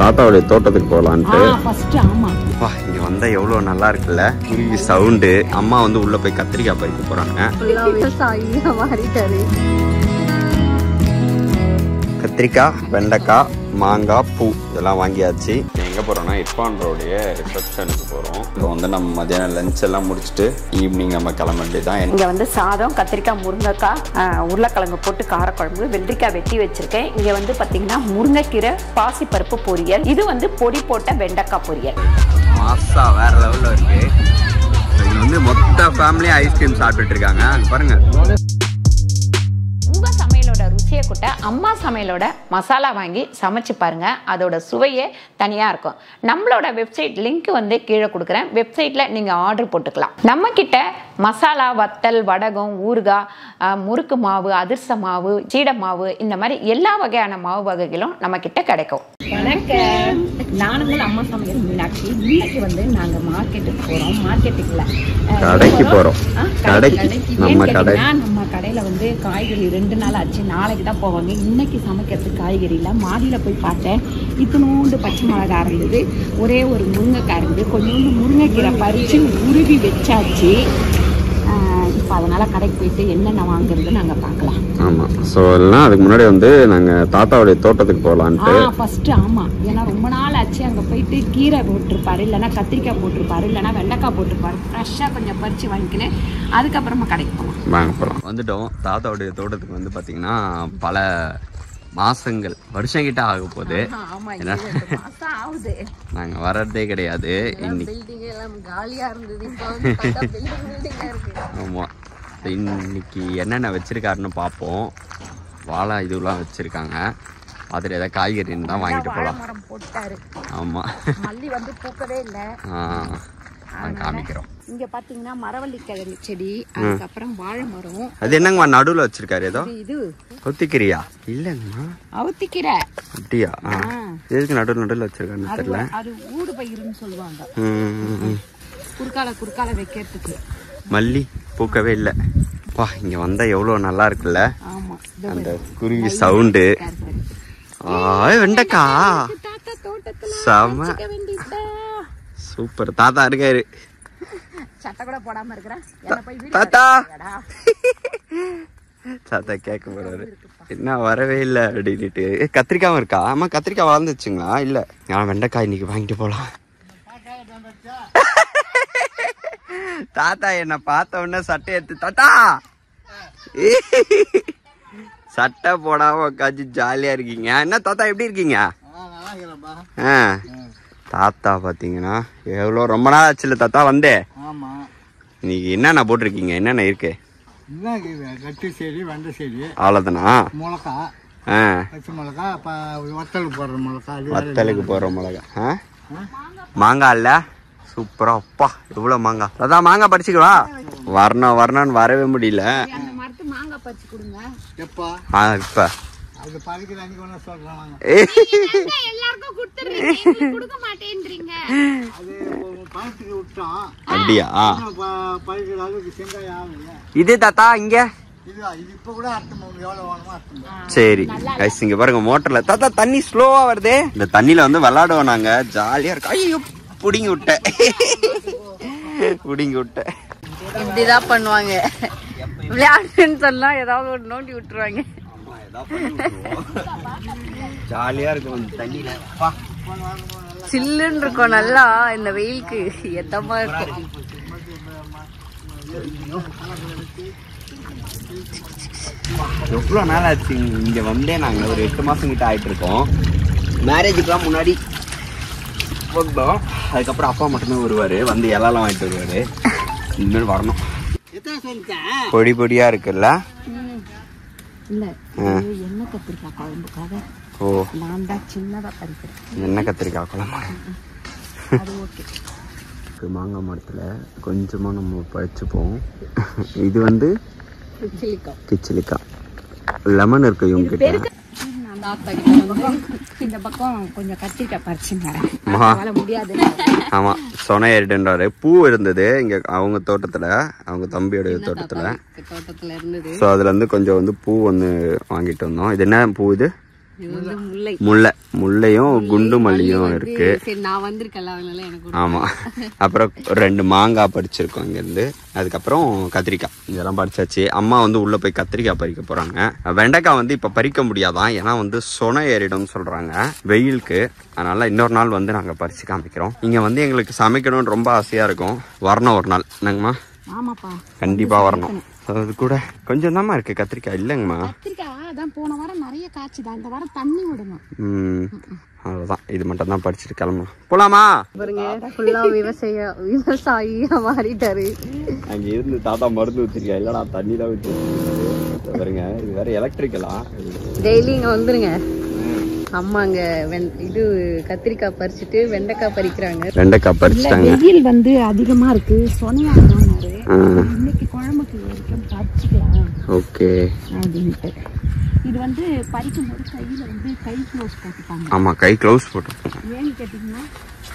தாத்தாவுடைய தோட்டத்துக்கு போகலான்ட்டு ஃபர்ஸ்ட் ஆமா வா இங்க வந்தா எவ்வளவு நல்லா இருக்குல்ல குருவி சவுண்டு அம்மா வந்து உள்ள போய் கத்திரிக்காய் பறிக்க போறாங்க விவசாயியா மாறிட்டாரு கத்திரிக்காய் வெண்டைக்காய் மாங்காய் பூ இதெல்லாம் வாங்கியாச்சு எங்க போறோம்னா இர்ஃபான்ரோடைய ரிசப்ஷனுக்கு போறோம் இப்போ வந்து நம்ம மத்தியானம் லஞ்ச் எல்லாம் முடிச்சுட்டு ஈவினிங் நம்ம கிளம்ப வேண்டியதான் இங்க வந்து சாதம் கத்திரிக்காய் முருங்கைக்காய் ஆஹ், உருளைக்கிழங்கு போட்டு காரக்குழம்பு வெள்ளரிக்காய் வெட்டி வச்சிருக்கேன் இங்க வந்து பாத்தீங்கன்னா முருங்கைக்கீரை பாசிப்பருப்பு பொரியல் இது வந்து பொடி போட்ட வெண்டைக்காய் பொரியல் மாசா வேற லெவல்ல இருக்கு இங்க வந்து மொத்த ஃபேமிலியும் ஐஸ்கிரீம் சாப்பிட்டுட்டு இருக்காங்க அங்க பாருங்க உங்க சமையலோட ருசியை கூட்ட அம்மா சமையலோட மசாலா வாங்கி சமைச்சு பாருங்க அதோட சுவையே தனியா இருக்கும் நம்மளோட வெப்சைட் லிங்க் வந்து கீழே கொடுக்குறேன் வெப்சைட்ல நீங்க ஆர்டர் போட்டுக்கலாம் நம்ம கிட்ட மசாலா வத்தல் வடகம் ஊறுகாய் ஆஹ், முறுக்கு மாவு அதிர்ச மாவு சீடை மாவு இந்த மாதிரி எல்லா வகையான மாவு வகைகளும் நம்ம கிட்ட கிடைக்கும் வணக்கம் நானுங்கள் அம்மா சமையல் மீனாட்சி இன்னைக்கு வந்து நாங்க மார்க்கெட்டுக்கு போறோம் மார்க்கெட்டுக்குள்ள கடைக்கு போறோம். கடைக்கு. நம்ம கடை. நம்ம கடையில வந்து காய்கறி ரெண்டு நாள் ஆச்சு நாளைக்கு தான் போவாங்க இன்னைக்கு சமைக்கிறதுக்கு காய்கறி இல்லை மாடியில போய் பார்த்தேன் இத்தினோண்டு பச்சை மிளகா இருந்தது ஒரே ஒரு முருங்கைக்காய் இருந்தது கொஞ்சோண்டு முருங்கைக்கீரை பறிச்சு உருவி வச்சாச்சு ஆஹ் இப்போ அதனால கடைக்கு போயிட்டு என்னென்ன வாங்குறது நாங்க பார்க்கலாம் ஆமா ஸோ எல்லாம் அதுக்கு முன்னாடி வந்து நாங்க தாத்தாவுடைய தோட்டத்துக்கு போகலான்ட்டு ஆ ஃபர்ஸ்ட் ஆமா ஏன்னா ரொம்ப நாள் ஆச்சு அங்க போயிட்டு கீரை போட்டிருப்பாரு இல்லைன்னா கத்திரிக்காய் போட்டிருப்பாரு இல்லைன்னா வெண்டைக்காய் போட்டிருப்பாரு ஃப்ரெஷ்ஷாக கொஞ்சம் பறிச்சு வாங்கிக்கினேன் அதுக்கப்புறமா கடைக்கு போகலாம் வாங்க போகலாம் வந்துட்டோம் தாத்தாவுடைய தோட்டத்துக்கு வந்து பாத்தீங்கன்னா பல மாசங்கள் வருஷம் கிட்ட ஆக போகுது ஆமா என்ன? மாசம் ஆகுது நாங்க வர்றதே கிடையாது இன்னைக்கு பில்டிங் எல்லாம் காலியா இருந்தது இப்போ வந்து பார்த்தா பில்டிங் பில்டிங்கா இருக்கு ஆமா இன்னைக்கு என்னென்ன வச்சிருக்காருன்னு பார்ப்போம் வாழை இதுலாம் வச்சிருக்காங்க அதில் ஏதாவது காய்கறி தான் வாங்கிட்டு வாழை போகலாம் மரம் போட்டாரு ஆமா மல்லி வந்து பூக்கவே இல்லை ஆ, நான் காமிக்கிறோம் இங்க பாத்தீங்கன்னா மரவள்ளி கிழங்கு செடி அதுக்கப்புறம் வாழை மரம் அது என்னங்கம்மா நடுவில் வச்சிருக்காரு ஏதோ இது ஒத்திக்கிறியா இல்லைங்கம்மா அவுத்திக்கீரை அப்படியா ஆ. எதுக்கு நடுவில் நடுவில் வச்சிருக்காருன்னு அது தெரியல அது ஊடு பயிருன்னு சொல்லுவாங்க ம், ம், ம். குறுக்கால குறுக்கால வைக்கிறதுக்கு மல்லி பூக்கவே இல்லை வா இங்க வந்தா எவ்வளவு நல்லா இருக்குல்ல ஆமா அந்த குருவி சவுண்டு ஆய் வெண்டைக்கா தாத்தா தோட்டத்துல செம வச்சுக்க வேண்டியதா சூப்பர் தாத்தா இருக்காரு சட்டை கூட போடாம இருக்கிறேன் என்ன போய் வீடு தாத்தா கட்டியாடா? தாத்தா கேட்க போறாரு என்ன வரவே இல்லை அப்படின்ட்டு ஏ, கத்திரிக்காவும் இருக்கா ஆமா கத்திரிக்காய் வளர்ந்துச்சுங்களா இல்ல நான் வெண்டைக்காய் இன்னைக்கு வாங்கிட்டு போலாம் தாத்தா என்ன பார்த்த உடனே சட்டை எடுத்து தாத்தா சட்டை போடாம உட்காந்து ஜாலியா இருக்கீங்க என்ன தாத்தா எப்படி இருக்கீங்க ஆ தாத்தா பாத்தீங்கன்னா எவ்வளோ ரொம்ப நாள் ஆச்சுல தாத்தா வந்தே ஆமா இன்னைக்கு என்னென்ன போட்டிருக்கீங்க என்னென்ன இருக்கு இதுதான் இது கட்டி செடி வெண்டை செடி அவ்வளோதானா மிளகா ஆ பச்சை மிளகா இப்போ வத்தலுக்கு போடுற மிளகா அது வேற வத்தலுக்கு போடுற மிளகா ஆ மாங்காய் இல்ல சூப்பரா அப்பா இவ்வளோ மாங்காய் அதான் மாங்காய் படிச்சுக்கவா வரணும் வரணும்னு வரவே முடியல அந்த மரத்து மாங்காய் பறிச்சு கொடுங்க எப்பா ஆ இப்ப அது பறிக்கிற அன்னைக்கு ஒன்று சொல்கிறோம் நாங்கள் எல்லாருக்கும் கொடுத்துருங்க கொடுக்க மாட்டேன்றீங்க அது பழத்துக்கு விட்டோம் அப்படியா இன்னும் ப- பறிக்கிற அளவுக்கு செங்காய் ஆகல இது தாத்தா இங்க இது இது இப்போ கூட அர்த்தம் எவ்வளோ வேணுமோ அர்த்தம் சரி கைஸ் இங்க பாருங்க மோட்டர்ல தாத்தா தண்ணி ஸ்லோவா வருதே இந்த தண்ணியில வந்து விளையாடுவோம் நாங்க ஜாலியா இருக்கு ஐயோ புடிங்கி விட்டேன் புடிங்கி விட்டேன் இப்படிதான் பண்ணுவாங்க விளையாடுன்னு சொன்னா ஏதாவது ஒரு நோண்டி விட்டுருவாங்க ஜாலியா இருக்கும் இந்த தண்ணியில அப்பா. சில்லுன்னு இருக்கும் நல்லா இந்த வெயிலுக்கு எத்தமா இருக்கும் எவ்வளோ நாள் ஆச்சு இங்க வந்தே நாங்க ஒரு எட்டு மாசம் கிட்ட ஆயிட்டு இருக்கோம் மேரேஜுக்குலாம் முன்னாடி வந்தோம் அதுக்கப்புறம் அப்பா மட்டும்தான் வருவாரு வந்து இலலாம் வாங்கிட்டு வருவாரு இனிமேல் வரணும் எத்தனை சொல்லிட்டேன் பொடி பொடியா இருக்குல்ல இல்ல ஆ. இது எண்ணெய் கத்திரிக்காய் குழம்புக்காக ஓ நான் தான் சின்னதா பறிக்கிறேன் எண்ணெய் கத்திரிக்காய் குழம்பு அது ஓகே மாங்காய் மரத்தில் கொஞ்சமாக நம்ம பறிச்சுப்போம் இது வந்து சிலிக்காய் கிச்சிலிக்காய் லெமன் இருக்கு இவங்க கிட்ட இந்த பக்கம் கொஞ்சம் கத்திரிக்காய் பறிச்சுங்க மகா. வாழ முடியாது ஆமாம் சொன ஏறிட்டுன்றாரு பூ இருந்தது இங்கே அவங்க தோட்டத்தில் அவங்க தம்பியோட தோட்டத்தில் தோட்டத்துல இருந்தது ஸோ அதுலேருந்து கொஞ்சம் வந்து பூ வந்து வாங்கிட்டு வந்தோம் இது என்ன பூ இது இது வந்து முல்லை முல்லை முல்லையும் குண்டு மல்லியும் வந்து இருக்கு சரி நான் வந்திருக்கேன்ல அதனால எனக்கு ஒரு- ஆமா அப்புறம் ரெண்டு மாங்காய் பறிச்சிருக்கோம் இங்கேருந்து அதுக்கப்புறம் கத்திரிக்காய் இதெல்லாம் பறிச்சாச்சு அம்மா வந்து உள்ள போய் கத்திரிக்காய் பறிக்க போறாங்க வெண்டைக்காய் வந்து இப்ப பறிக்க முடியாதான் ஏன்னா வந்து சொன ஏறிடும் சொல்றாங்க வெயிலுக்கு அதனால இன்னொரு நாள் வந்து நாங்க பறிச்சு காமிக்கிறோம் இங்க வந்து எங்களுக்கு சமைக்கணும்னு ரொம்ப ஆசையா இருக்கும் வரணும் ஒரு நாள் என்னங்கம்மா ஆமாப்பா கண்டிப்பா வரணும் அது கூட கொஞ்சம் தாம்மா இருக்கு கத்திரிக்காய் இல்லைங்கம்மா கத்திரிக்காய் அதான் போன வாரம் நிறைய காய்ச்சுதான் இந்த வாரம் தண்ணி விடணும் ம் அவ்வளோதான் இது மட்டும் தான் படிச்சுட்டு கிளம்பலாம் போலாமா பாருங்க ஃபுல்லா விவசாய விவசாயியா மாறிட்டாரு அங்க இருந்து தாத்தா மருந்து ஊத்திருக்கா இல்லடா தண்ணி தான் ஊற்றி பாருங்க இது வேற எலக்ட்ரிக்கலா டெய்லி இங்க வந்துருங்க அம்மா அங்க வெண்- இது கத்திரிக்காய் பறிச்சுட்டு வெண்டைக்காய் பறிக்கிறாங்க வெண்டைக்காய் பறிச்சிட்டாங்க வெயில் வந்து அதிகமா இருக்கு சொனையாடுனாரு இன்னைக்கு குழம்புக்கு வரைக்கும் பறிச்சுக்கலாம் ஓகே அப்படின்ட்டு இது வந்து பறிக்கும் போது கையில வந்து கை க்ளோஸ் போட்டுப்பாங்க ஆமா கை க்ளவுஸ் போட்டு ஏன்னு கேட்டிங்கன்னா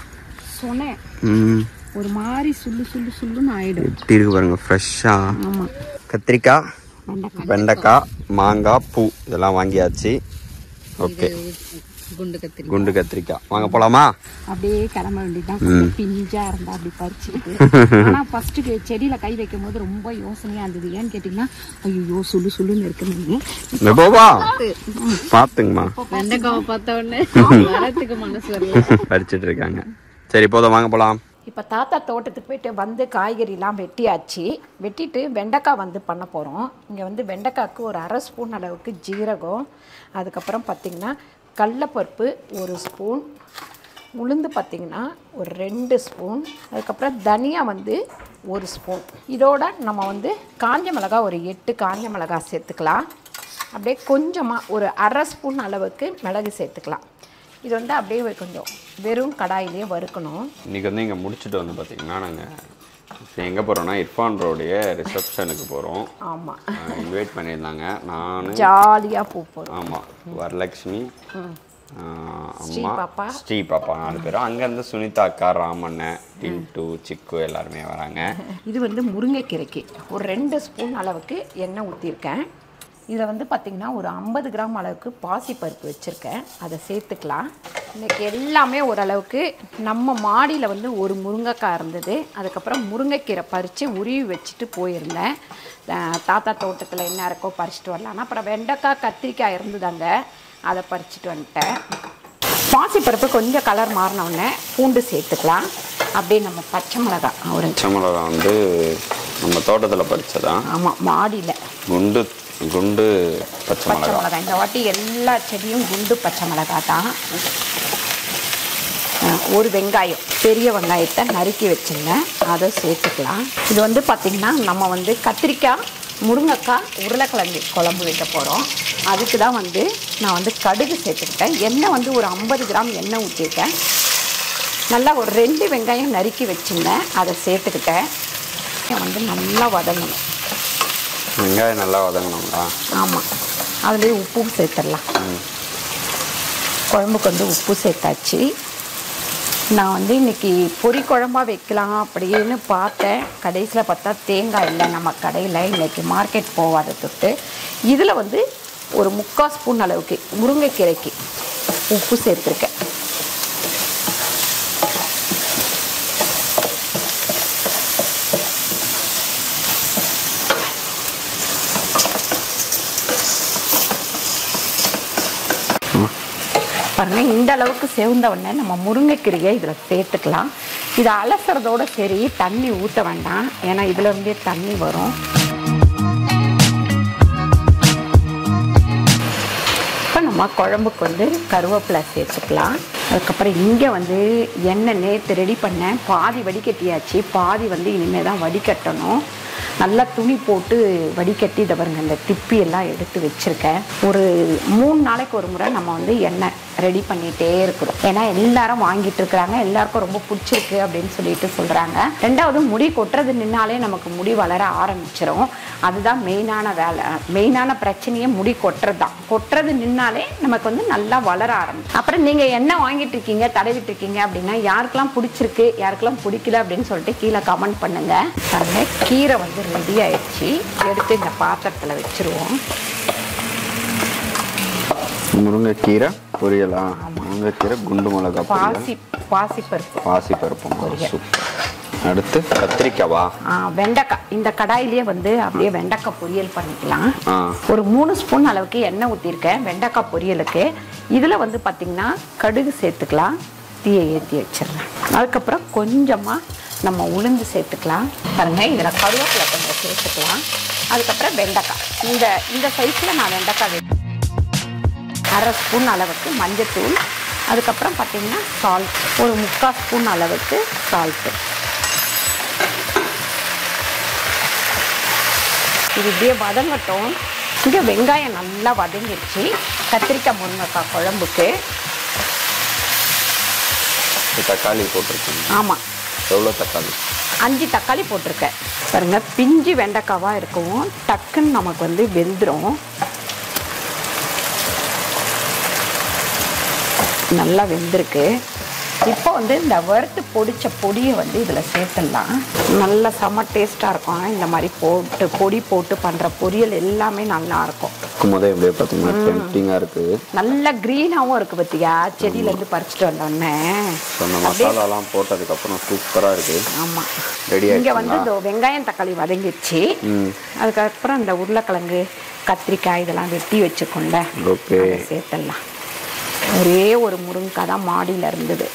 சொனை ம் ஒரு மாதிரி சுள்ளு சுள்ளு சுள்ளுன்னு ஆயிடும் எப்படி இருக்கு பாருங்க ஃப்ரெஷ்ஷா ஆமா கத்திரிக்காய் வெண்டைக்காய் வெண்டைக்காய் மாங்காய் பூ இதெல்லாம் வாங்கியாச்சு ஓகே குண்டு கத்திரி குண்டு கத்திரிக்காய் வாங்க போலாமா அப்படியே கிளம்ப வேண்டியதுதான் கொஞ்சம் பிஞ்சா இருந்தா அப்படி பறிச்சுக்கிட்டு ஆனா ஃபர்ஸ்ட் செடியில கை வைக்கும் போது ரொம்ப யோசனையா இருந்தது ஏன்னு கேட்டீங்கன்னா ஐயோ சுள்ளு சுள்ளுன்னு இருக்குன்னு மெபோவா பாத்துங்கம்மா வெண்டைக்காவை பார்த்த உடனே வரத்துக்கு மனசு வரல பறிச்சிட்டு இருக்காங்க சரி போதும் வாங்க போலாம் இப்போ தாத்தா தோட்டத்துக்கு போயிட்டு வந்து காய்கறிலாம் வெட்டியாச்சு வெட்டிட்டு வெண்டைக்காய் வந்து பண்ண போகிறோம் இங்கே வந்து வெண்டைக்காய்க்கு ஒரு அரை ஸ்பூன் அளவுக்கு ஜீரகம் அதுக்கப்புறம் பார்த்திங்கன்னா கடலப்பருப்பு ஒரு ஸ்பூன் உளுந்து பார்த்திங்கன்னா ஒரு ரெண்டு ஸ்பூன் அதுக்கப்புறம் தனியா வந்து ஒரு ஸ்பூன் இதோட நம்ம வந்து காஞ்ச மிளகா ஒரு எட்டு காஞ்ச மிளகா சேர்த்துக்கலாம் அப்படியே கொஞ்சமாக ஒரு அரை ஸ்பூன் அளவுக்கு மிளகு சேர்த்துக்கலாம் இது வந்து அப்படியே கொஞ்சம் வெறும் கடாயிலேயே வறுக்கணும் இன்னைக்கு வந்து இங்கே முடிச்சுட்டு வந்து பார்த்தீங்கன்னா நாங்கள் எங்கே போகிறோம்னா இர்ஃபான் ரோடைய ரிசப்ஷனுக்கு போகிறோம் ஆமாம் இன்வைட் பண்ணியிருந்தாங்க நான் ஜாலியாக பூ போடும் ஆமாம் வரலக்ஷ்மி ஆஹ், அம்மா பாப்பா. ஸ்ரீ பாப்பா நாலு பேரும் அங்கேருந்து சுனிதா அக்கா ராமண்ணன் டின்ட்டு சிக்கு எல்லாருமே வராங்க இது வந்து முருங்கைக்கீரைக்கு ஒரு ரெண்டு ஸ்பூன் அளவுக்கு எண்ணெய் ஊற்றிருக்கேன் இதில் வந்து பார்த்திங்கன்னா ஒரு ஐம்பது கிராம் அளவுக்கு பாசிப்பருப்பு வச்சுருக்கேன் அதை சேர்த்துக்கலாம் இன்னைக்கு எல்லாமே ஓரளவுக்கு நம்ம மாடியில் வந்து ஒரு முருங்கைக்காய் இருந்தது அதுக்கப்புறம் முருங்கைக்கீரை பறித்து உருவி வச்சுட்டு போயிருந்தேன் அஹ் தாத்தா தோட்டத்தில் என்ன இருக்கோ பறிச்சுட்டு வரலாம் அப்புறம் வெண்டைக்காய் கத்திரிக்காய் இருந்ததாங்க அதை பறிச்சுட்டு வந்துட்டேன் பாசிப்பருப்பு கொஞ்சம் கலர் மாறின உடனே பூண்டு சேர்த்துக்கலாம் அப்படியே நம்ம பச்சை மிளகாய் ஒரு பச்சை மிளகா வந்து நம்ம தோட்டத்தில் பறிச்சதான் ஆமாம் மாடியில் குண்டு குண்டு பச்சை பச்சை மிளகா மிளகாய் இந்த வாட்டி எல்லா செடியும் குண்டு பச்சை மிளகாய் தான் அஹ், ஒரு வெங்காயம் பெரிய வெங்காயத்தை நறுக்கி வச்சுருந்தேன் அதை சேர்த்துக்கலாம் இது வந்து பார்த்திங்கன்னா நம்ம வந்து கத்திரிக்காய் முருங்கைக்காய் உருளைக்கிழங்கு குழம்பு வைக்க போகிறோம் அதுக்கு தான் வந்து நான் வந்து கடுகு சேர்த்துக்கிட்டேன் எண்ணெய் வந்து ஒரு ஐம்பது கிராம் எண்ணெய் ஊற்றிருக்கேன் நல்லா ஒரு ரெண்டு வெங்காயம் நறுக்கி வச்சுருந்தேன் அதை சேர்த்துக்கிட்டேன் வந்து நல்லா வதங்கணும் வெங்காயம் நல்லா வதங்கணுங்களா ஆமாம் அதுலேயே உப்பும் சேர்த்துடலாம் குழம்புக்கு வந்து உப்பு சேர்த்தாச்சு நான் வந்து இன்னைக்கு பொரி குழம்பா வைக்கலாம் அப்படின்னு பார்த்தேன் கடைசியில் பார்த்தா தேங்காய் இல்லை நம்ம கடையில் இன்னைக்கு மார்க்கெட் போகாத தொட்டு இதில் வந்து ஒரு முக்கால் ஸ்பூன் அளவுக்கு முருங்கைக்கீரைக்கு உப்பு சேர்த்துருக்கேன் பாருங்க இந்த அளவுக்கு செவந்த உடனே நம்ம முருங்கைக்கீரையை இதில் சேர்த்துக்கலாம் இதை அலசுறதோட சரி தண்ணி ஊற்ற வேண்டாம் ஏன்னா இதுல இருந்தே தண்ணி வரும் இப்போ நம்ம குழம்புக்கு வந்து கருவேப்பிலை சேர்த்துக்கலாம் அதுக்கப்புறம் இங்கே வந்து எண்ணெய் நேற்று ரெடி பண்ணேன் பாதி வடிகட்டியாச்சு பாதி வந்து இனிமேல் தான் வடிகட்டணும் நல்லா துணி போட்டு வடிகட்டி இதை பாருங்க இந்த திப்பி எல்லாம் எடுத்து வச்சுருக்கேன் ஒரு மூணு நாளைக்கு ஒரு முறை நம்ம வந்து எண்ணெய் ரெடி பண்ணிகிட்டே இருக்கிறோம் ஏன்னா எல்லாரும் வாங்கிட்டு இருக்கிறாங்க எல்லாருக்கும் ரொம்ப பிடிச்சிருக்கு அப்படின்னு சொல்லிட்டு சொல்கிறாங்க ரெண்டாவது முடி கொட்டுறது நின்னாலே நமக்கு முடி வளர ஆரம்பிச்சிரும் அதுதான் மெயினான வேலை மெயினான பிரச்சனையே முடி கொட்டுறது தான் கொட்டுறது நின்னாலே நமக்கு வந்து நல்லா வளர ஆரம்பிக்கும் அப்புறம் நீங்கள் என்ன வாங்கிட்டு இருக்கீங்க தடவிட்டு இருக்கீங்க அப்படின்னா யாருக்கெல்லாம் பிடிச்சிருக்கு யாருக்கெல்லாம் பிடிக்கல அப்படின்னு சொல்லிட்டு கீழே கமெண்ட் பண்ணுங்க பாருங்க கீரை வந்து ரெடி ஆயிடுச்சு எடுத்து இந்த பாத்திரத்தில் வச்சிருவோம் முருங்கைக்கீரை பொரியலா முருங்கைக்கீரை குண்டு மிளகா பொரியல் பாசி பாசி பருப்பு பாசி பருப்பு பொரியல். சூப்பர் அடுத்து கத்திரிக்காவா ஆ, வெண்டைக்காய் இந்த கடாயிலேயே வந்து அப்படியே வெண்டைக்காய் பொரியல் பண்ணிக்கலாம் ஆ ஒரு மூணு ஸ்பூன் அளவுக்கு எண்ணெய் ஊற்றிருக்கேன் வெண்டைக்காய் பொரியலுக்கு இதில் வந்து பார்த்திங்கன்னா கடுகு சேர்த்துக்கலாம் தீயை ஏற்றி வச்சிடுறேன் அதுக்கப்புறம் கொஞ்சமாக நம்ம உளுந்து சேர்த்துக்கலாம் பாருங்க இதில் கருவேப்பிலை கொஞ்சம் சேர்த்துக்கலாம் அதுக்கப்புறம் வெண்டைக்காய் இந்த இந்த சைஸில் நான் வெண்டைக்காய் வே- அரை ஸ்பூன் அளவுக்கு மஞ்சத்தூள் அதுக்கப்புறம் பார்த்திங்கன்னா சால்ட் ஒரு முக்கால் ஸ்பூன் அளவுக்கு சால்ட்டு இது இப்படியே வதங்கட்டும் இங்கே வெங்காயம் நல்லா வதங்கிடுச்சு கத்திரிக்காய் முருங்கைக்காய் குழம்புக்கு இது தக்காளி போட்டிருக்கீங்க ஆமாம் எவ்வளோ தக்காளி அஞ்சு தக்காளி போட்டிருக்கேன் பாருங்க பிஞ்சு வெண்டைக்காவாக இருக்கும் டக்குன்னு நமக்கு வந்து வெந்துடும் நல்லா வெந்திருக்கு இப்போ வந்து இந்த வறுத்து பொடிச்ச பொடியை வந்து இதில் சேர்த்துடலாம் நல்ல செம டேஸ்ட்டாக இருக்கும் இந்த மாதிரி போட்டு பொடி போட்டு பண்ணுற பொரியல் எல்லாமே நல்லா இருக்கும் இருக்கும் போதே எப்படியே பார்த்தீங்கன்னா டெம்டிங்காக இருக்குது நல்ல க்ரீனாகவும் இருக்குது பார்த்தியா செடியிலேருந்து பறிச்சுட்டு வந்தோடனே ஸோ அந்த மசாலாலாம் போட்டதுக்கப்புறம் சூப்பராக இருக்குது ஆமாம் ரெடி இங்கே வந்து ஆகிடுச்சுங்களா இந்த வெங்காயம் தக்காளி வதங்கிடுச்சு ம் அதுக்கப்புறம் இந்த உருளைக்கிழங்கு கத்திரிக்காய் இதெல்லாம் வெட்டி வச்சுக்கொண்ட ஓகே அதை சேர்த்துடலாம் ஒரே ஒரு முருங்கைக்காய் தான் மாடியில் இருந்தது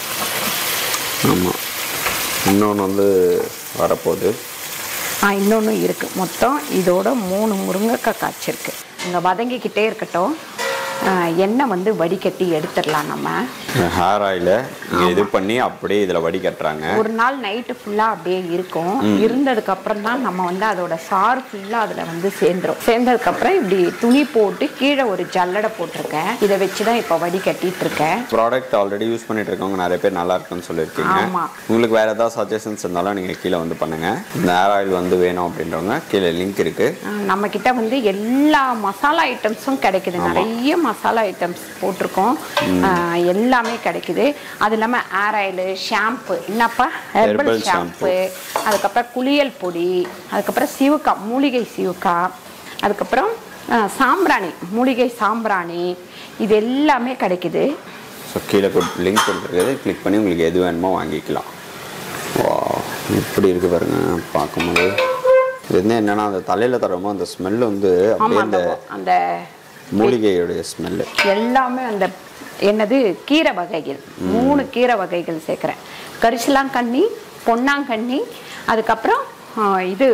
ஆமாம் இன்னொன்று வந்து வரப்போகுது ஆ இன்னொன்று இருக்குது மொத்தம் இதோட மூணு முருங்கைக்காய் காய்ச்சிருக்கு இங்கே வதங்கிக்கிட்டே இருக்கட்டும் ஆ, எண்ணெய் வந்து வடிகட்டி எடுத்துடலாம் நம்ம ஹேர் ஆயிலை இது பண்ணி அப்படியே இதில் வடிகட்டுறாங்க ஒரு நாள் நைட்டு ஃபுல்லாக அப்படியே இருக்கும் இருந்ததுக்கு அப்புறம் தான் நம்ம வந்து அதோட சாறு ஃபுல்லாக அதில் வந்து சேர்ந்துரும் சேர்ந்ததுக்கப்புறம் இப்படி துணி போட்டு கீழே ஒரு ஜல்லடை போட்டிருக்கேன் இதை வச்சு தான் இப்போ வடிகட்டிட்டு இருக்கேன் ப்ராடக்ட் ஆல்ரெடி யூஸ் பண்ணிட்டு இருக்கவங்க நிறைய பேர் நல்லா இருக்குன்னு சொல்லியிருக்கீங்க ஆமா. உங்களுக்கு வேற ஏதாவது சஜஷன்ஸ் இருந்தாலும் நீங்கள் கீழே வந்து பண்ணுங்க இந்த ஹேர் ஆயில் வந்து வேணும் அப்படின்றவங்க கீழே லிங்க் இருக்கு நம்ம கிட்ட வந்து எல்லா மசாலா ஐட்டம்ஸும் கிடைக்குது நிறைய மசாலா ஐட்டம்ஸ் போட்டிருக்கோம் ஆஹ் எல்லாமே கிடைக்குது அது இல்லாமல் ஏர் ஆயிலு ஷாம்பு என்னப்பா ஹெர்பல் Herbal ஷாம்பு அதுக்கப்புறம் குளியல் பொடி அதுக்கப்புறம் சிவுக்காய் மூலிகை சிவுக்காய் அதுக்கப்புறம் ஆஹ் சாம்பிராணி மூலிகை சாம்பிராணி இது எல்லாமே கிடைக்குது ஸோ கீழே லிங்க் கொடுத்துருக்குது கிளிக் பண்ணி உங்களுக்கு எது வேணுமோ வாங்கிக்கலாம் வா இப்படி இருக்கு பாருங்க பார்க்கும்போது இது வந்து என்னன்னா அந்த தலையில தரமோ அந்த ஸ்மெல் வந்து அப்படியே ஆமாம் அந்த அந்த மூலிகையுடைய ஸ்மெல்லு எல்லாமே அந்த என்னது கீரை வகைகள் மூணு கீரை வகைகள் சேர்க்குறேன் கரிசலாங்கண்ணி பொன்னாங்கண்ணி அதுக்கப்புறம் ஆ, இது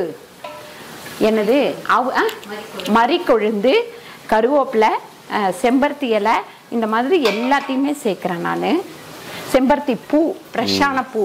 என்னது அவ ஆ, மறிக்கொழுந்து கருவேப்பிலை ஆ, செம்பருத்தி இலை இந்த மாதிரி எல்லாத்தையுமே சேர்க்குறேன் நான் செம்பருத்தி பூ ஃப்ரெஷ்ஷான பூ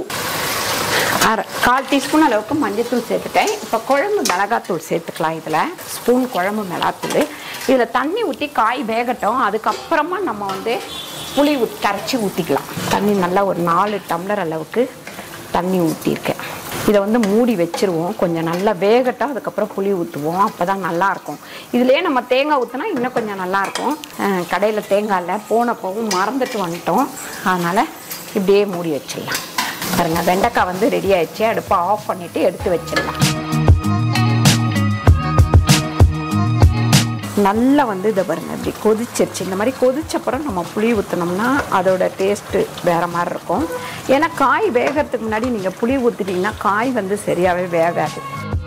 அரை கால் டீஸ்பூன் அளவுக்கு மஞ்சத்தூள் சேர்த்துட்டேன் இப்போ குழம்பு மிளகாத்தூள் சேர்த்துக்கலாம் இதில் ஸ்பூன் குழம்பு மிளகாத்தூள் இதில் தண்ணி ஊற்றி காய் வேகட்டும் அதுக்கப்புறமா நம்ம வந்து புளி ஊத் கரைச்சி ஊற்றிக்கலாம் தண்ணி நல்லா ஒரு நாலு டம்ளர் அளவுக்கு தண்ணி ஊற்றிருக்கேன் இதை வந்து மூடி வச்சிருவோம் கொஞ்சம் நல்லா வேகட்டும் அதுக்கப்புறம் புளி ஊற்றுவோம் அப்போ தான் நல்லாயிருக்கும் இதுலேயே நம்ம தேங்காய் ஊற்றினா இன்னும் கொஞ்சம் நல்லாயிருக்கும் கடையில் தேங்காய் இல்லை போனப்பவும் மறந்துட்டு வந்துட்டோம் அதனால் இப்படியே மூடி வச்சிடலாம் பாருங்க வெண்டைக்காய் வந்து ரெடி ஆயிடுச்சு அடுப்பை ஆஃப் பண்ணிட்டு எடுத்து வச்சிடலாம் நல்லா வந்து இதை பாருங்க இப்படி கொதிச்சிருச்சு இந்த மாதிரி கொதிச்சப்புறம் நம்ம புளி ஊற்றினோம்னா அதோட டேஸ்ட்டு வேற மாதிரி இருக்கும் ஏன்னா காய் வேகறதுக்கு முன்னாடி நீங்கள் புளி ஊற்றிட்டீங்கன்னா காய் வந்து சரியாகவே வேகாது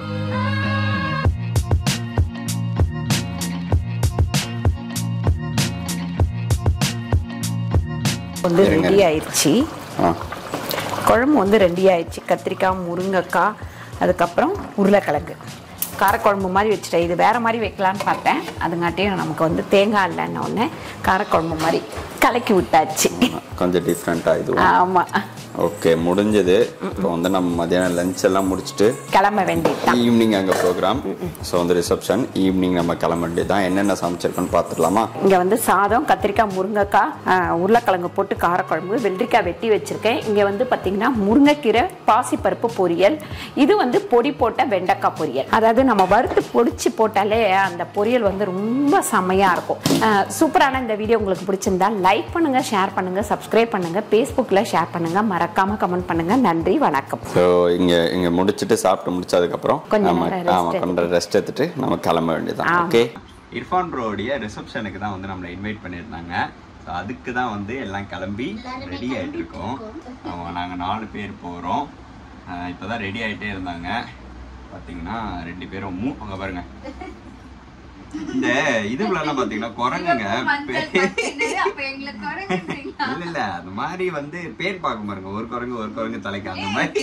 வந்து இருங்க. ரெடி ஆயிடுச்சு ஆ குழம்பு வந்து ரெடி ஆயிடுச்சு கத்திரிக்காய் முருங்கைக்காய் அதுக்கப்புறம் உருளைக்கிழங்கு காரக்குழம்பு மாதிரி வச்சுட்டேன் இது வேற மாதிரி வைக்கலான்னு பார்த்தேன் அதுங்காட்டியும் நமக்கு வந்து தேங்காய் இல்லைன்ன உடனே காரக்குழம்பு மாதிரி கலக்கி விட்டாச்சு கொஞ்சம் டிஃப்ரெண்ட்டாக இது ஆமாம் ஓகே முடிஞ்சது இப்போ வந்து நம்ம மதியானம் லஞ்ச் எல்லாம் முடிச்சுட்டு கிளம்ப வேண்டியதுதான் ஈவினிங் அங்கே ப்ரோக்ராம் ஸோ வந்து ரிசப்ஷன் ஈவினிங் நம்ம கிளம்ப வேண்டியது தான் என்னென்ன சமைச்சிருக்கோன்னு பார்த்துடலாமா இங்கே வந்து சாதம் கத்திரிக்காய் முருங்கைக்காய் ஆஹ், உருளைக்கிழங்கு போட்டு காரக்குழம்பு வெள்ளரிக்காய் வெட்டி வச்சுருக்கேன் இங்கே வந்து பார்த்திங்கன்னா முருங்கைக்கீரை பாசிப்பருப்பு பொரியல் இது வந்து பொடி போட்ட வெண்டைக்காய் பொரியல் அதாவது நம்ம வறுத்து பொடிச்சு போட்டாலே அந்த பொரியல் வந்து ரொம்ப செம்மையாக இருக்கும் ஆஹ், சூப்பரான இந்த வீடியோ உங்களுக்கு பிடிச்சிருந்தா லைக் பண்ணுங்கள் ஷேர் பண்ணுங்கள் சப்ஸ்கிரைப் பண்ணுங்கள் ஃபேஸ்புக்கில் ஷேர் பண்ணுங்கள் மறக்காமல் கமெண்ட் பண்ணுங்கள் நன்றி வணக்கம் ஸோ இங்கே இங்கே முடிச்சுட்டு சாப்பிட்டு முடிச்சதுக்கப்புறம் கொஞ்ச நம்ம நேரம் rest ஆமாம் கொஞ்சம் ரெஸ்ட் எடுத்துட்டு நம்ம கிளம்ப வேண்டியதுதான் ஆமா. ஓகே இர்ஃபான் ப்ரோடைய ரிசப்ஷனுக்கு தான் வந்து நம்மளை இன்வைட் பண்ணியிருந்தாங்க ஸோ அதுக்கு தான் வந்து எல்லாம் கிளம்பி ரெடி ஆகிட்டு இருக்கோம் ஆமாம் நாங்கள் நாலு பேர் போகிறோம் இப்போ தான் ரெடி ஆகிட்டே இருந்தாங்க பார்த்தீங்கன்னா ரெண்டு பேரும் மூ அங்கே பாருங்க இந்த இதுக்குள்ளலாம் பார்த்தீங்கன்னா குரங்குங்க பே- இல்ல இல்ல அந்த மாதிரி வந்து பேர் பார்க்க பாருங்க ஒரு குரங்கு ஒரு குரங்கு தலைக்கு அந்த மாதிரி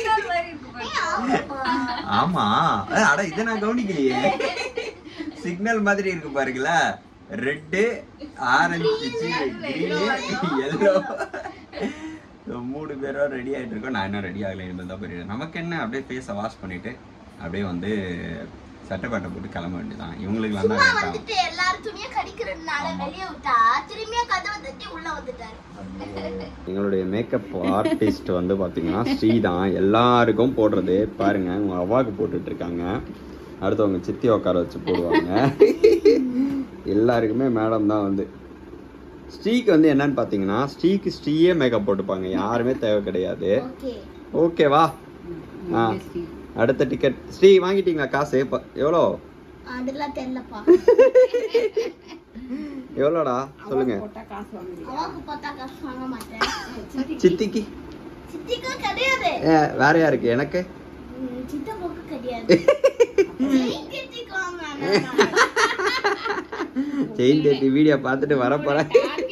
ஆமா அஹ், அட இதை நான் கவனிக்கலையே சிக்னல் மாதிரி இருக்கு பாருங்களா ரெட்டு ஆரஞ்சு கிரீனு எல்லோ மூணு பேரும் ரெடி ஆயிட்டு இருக்கோம் நான் இன்னும் ரெடி ஆகலை இனிமேல் தான் போய் நமக்கு என்ன அப்படியே ஃபேஸை வாஷ் பண்ணிட்டு அப்படியே வந்து சட்டைப்பாட்டை போட்டு கிளம்ப வேண்டியதான் இவங்களுக்குலாம் தான் லேட் ஆகும் வந்துட்டு எல்லாரும் துணியை கடிக்கிறதுனால வெளியே விட்டா திரும்பியும் கதவை தட்டி உள்ள வந்துட்டாரு எங்களுடைய மேக்கப் ஆர்டிஸ்ட் வந்து பார்த்தீங்கன்னா ஸ்ரீ தான் எல்லாருக்கும் போடுறது பாருங்க உங்க அவாவுக்கு போட்டுட்டு இருக்காங்க அடுத்து அவங்க சித்தி உட்கார வச்சு போடுவாங்க எல்லாருக்குமே மேடம் தான் வந்து ஸ்ரீக்கு வந்து என்னன்னு பார்த்தீங்கன்னா ஸ்ரீக்கு ஸ்ரீயே மேக்கப் போட்டுப்பாங்க யாருமே தேவை கிடையாது ஓகே ஓகேவா ஆ அடுத்த டிக்கெட் ஸ்ரீ வாங்கிட்டீங்களா காசு ப- எவ்வளோ அதெல்லாம் தெரியலப்பா எவ்வளோடா சொல்லுங்க அவாக்கு பார்த்தா காசு வாங்க மாட்டேன் சித்திக்கு சித்திக்கும் கிடையாது ஏ, வேற யாருக்கு எனக்கு ம், சித்தப்பாவுக்கு கிடையாது செயின் சித்திக்கு வாங்க செயின் தேட்டி வீடியோ பார்த்துட்டு வர போறேன்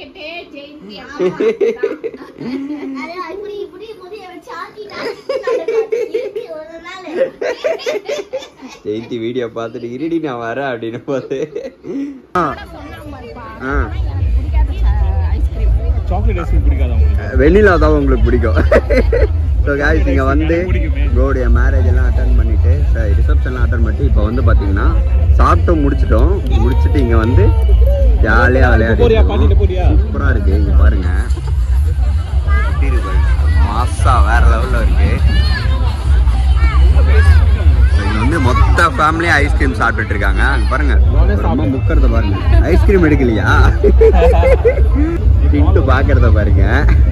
அதே இப்படி இப்படி முடிய வச்சு ஆக்கிட்டா இருக்கு ஒரு நாள் ஜெயந்தி வீடியோ பார்த்துட்டு இருடி நான் வரேன் அப்படின்னு பார்த்து ஆ. ஆ. சாக்லேட் ஐஸ்கிரீம் பிடிக்காதா உங்களுக்கு வெண்ணிலா தான் உங்களுக்கு பிடிக்கும் ஸோ காய்ஸ் நீங்கள் வந்து ப்ரோடைய மேரேஜ் எல்லாம் அட்டன் பண்ணிட்டு ரிசப்ஷன்லாம் அட்டன் பண்ணிட்டு இப்போ வந்து பார்த்தீங்கன்னா சாப்பிட்டு முடிச்சிட்டோம் முடிச்சிட்டு இங்கே வந்து ஜாலியாக விளையாடி போறியா, பாட்டிட்ட போறியா? சூப்பராக இருக்கு இங்கே பாருங்க எப்படி இருக்கு பாருங்க மாசா வேற லெவலில் இருக்கு So, இங்க வந்து மொத்த ஃபேமிலியும் ஐஸ்கிரீம் சாப்பிட்டுட்டு இருக்காங்க அங்க பாருங்க ரொம்ப முக்கறத பாருங்க ஐஸ்கிரீம் எடுக்கலையா திட்டு பாக்குறத பாருங்க